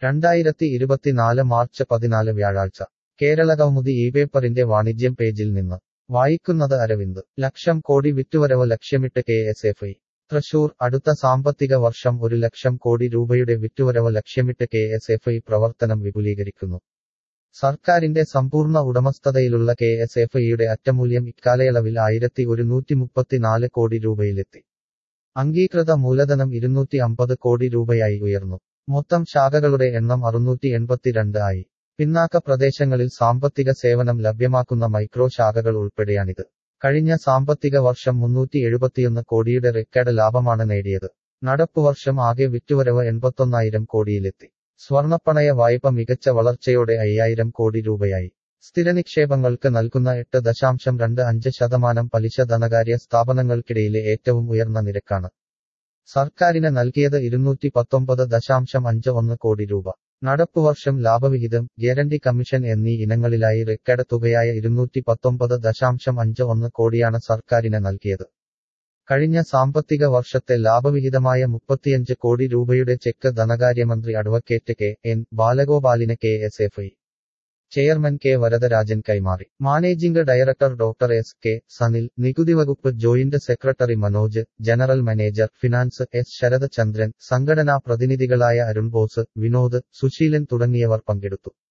രണ്ടായിരത്തി ഇരുപത്തിനാല് മാർച്ച് പതിനാല് വ്യാഴാഴ്ച കേരളകൗമുദി ഈ പേപ്പറിന്റെ വാണിജ്യം പേജിൽ നിന്ന് വായിക്കുന്നത് അരവിന്ദ് ലക്ഷം കോടി വിറ്റുവരവ് ലക്ഷ്യമിട്ട് K S F I Thrissur അടുത്ത സാമ്പത്തിക വർഷം ഒരു ലക്ഷം കോടി രൂപയുടെ വിറ്റുവരവ് ലക്ഷ്യമിട്ട് കെ എസ് എഫ് ഐ പ്രവർത്തനം വിപുലീകരിക്കുന്നു സർക്കാരിന്റെ സമ്പൂർണ്ണ ഉടമസ്ഥതയിലുള്ള കെ എസ് എഫ് ഐയുടെ അറ്റമൂല്യം ഇക്കാലയളവിൽ ആയിരത്തി ഒരുന്നൂറ്റി മുപ്പത്തിനാല് കോടി രൂപയിലെത്തി അംഗീകൃത മൂലധനം ഇരുന്നൂറ്റി അമ്പത് കോടി രൂപയായി ഉയർന്നു മൊത്തം ശാഖകളുടെ എണ്ണം അറുന്നൂറ്റി എൺപത്തിരണ്ട് ആയി പിന്നാക്ക പ്രദേശങ്ങളിൽ സാമ്പത്തിക സേവനം ലഭ്യമാക്കുന്ന മൈക്രോ ശാഖകൾ ഉൾപ്പെടെയാണിത് കഴിഞ്ഞ സാമ്പത്തിക വർഷം മുന്നൂറ്റി എഴുപത്തിയൊന്ന് കോടിയുടെ റെക്കോർഡ് ലാഭമാണ് നേടിയത് നടപ്പുവർഷം ആകെ വിറ്റുവരവ് എൺപത്തൊന്നായിരം കോടിയിലെത്തി സ്വർണപ്പണയ വായ്പ മികച്ച വളർച്ചയോടെ അയ്യായിരം കോടി രൂപയായി സ്ഥിരനിക്ഷേപങ്ങൾക്ക് നൽകുന്ന എട്ട് ദശാംശം രണ്ട് അഞ്ച് ശതമാനം പലിശ ധനകാര്യ സ്ഥാപനങ്ങൾക്കിടയിലെ ഏറ്റവും ഉയർന്ന നിരക്കാണ് സർക്കാരിന് നൽകിയത് ഇരുന്നൂറ്റി പത്തൊമ്പത് ദശാംശം അഞ്ച് ഒന്ന് കോടി രൂപ നടപ്പുവർഷം ലാഭവിഹിതം ഗ്യാരണ്ടി കമ്മീഷൻ എന്നീ ഇനങ്ങളിലായി റെക്കോർഡ് തുകയായ ഇരുന്നൂറ്റി പത്തൊമ്പത് ദശാംശം അഞ്ച് ഒന്ന് കോടിയാണ് സർക്കാരിന് നൽകിയത് കഴിഞ്ഞ സാമ്പത്തിക വർഷത്തെ ലാഭവിഹിതമായ മുപ്പത്തിയഞ്ച് കോടി രൂപയുടെ ചെക്ക് ധനകാര്യമന്ത്രി അഡ്വക്കേറ്റ് കെ എൻ ബാലഗോപാലിന് K S F I chairman K Varadarajan കൈമാറി managing director doctor S K Sanil നികുതി വകുപ്പ് joint secretary Manoj general manager finance S Sarath Chandran സംഘടനാ പ്രതിനിധികളായ അരുൺ ബോസ് വിനോദ് സുശീലൻ തുടങ്ങിയവർ പങ്കെടുത്തു